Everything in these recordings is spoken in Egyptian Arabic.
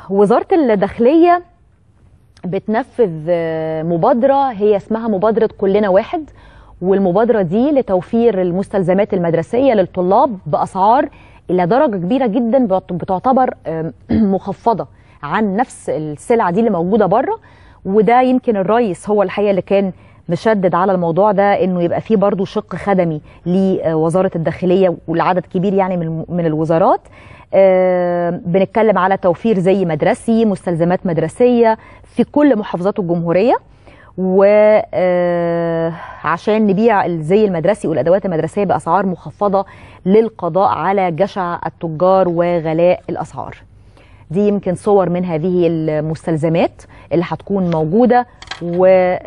وزاره الداخليه بتنفذ مبادره هي اسمها مبادره كلنا واحد والمبادره دي لتوفير المستلزمات المدرسيه للطلاب باسعار الى درجه كبيره جدا بتعتبر مخفضه عن نفس السلعه دي اللي موجوده بره وده يمكن الرئيس هو الحقيقه اللي كان مشدد على الموضوع ده انه يبقى فيه برضه شق خدمي لوزاره الداخليه والعدد كبير يعني من من الوزارات آه بنتكلم على توفير زي مدرسي مستلزمات مدرسيه في كل محافظات الجمهوريه وعشان نبيع الزي المدرسي والادوات المدرسيه باسعار مخفضه للقضاء على جشع التجار وغلاء الاسعار دي يمكن صور من هذه المستلزمات اللي هتكون موجوده و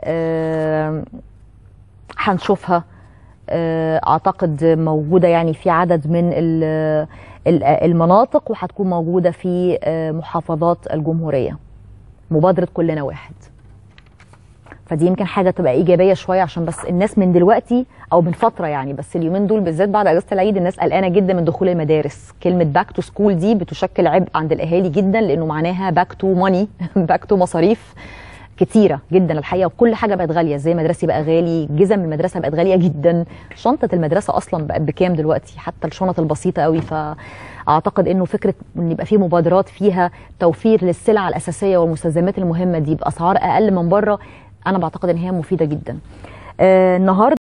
هنشوفها اعتقد موجوده يعني في عدد من المناطق وهتكون موجوده في محافظات الجمهوريه مبادره كلنا واحد فدي يمكن حاجه تبقى ايجابيه شويه عشان بس الناس من دلوقتي او من فتره يعني بس اليومين دول بالذات بعد اجازه العيد الناس قلقانه جدا من دخول المدارس كلمه باك تو سكول دي بتشكل عبء عند الاهالي جدا لانه معناها باك تو ماني باك تو مصاريف كتيره جدا الحقيقه وكل حاجه بقت غاليه زي مدرسي بقى غالي جزم المدرسه بقت غاليه جدا شنطه المدرسه اصلا بقت بكام دلوقتي حتى الشنط البسيطه قوي فاعتقد انه فكره ان يبقى في مبادرات فيها توفير للسلع الاساسيه والمستلزمات المهمه دي باسعار اقل من بره انا بعتقد ان هي مفيده جدا آه النهارده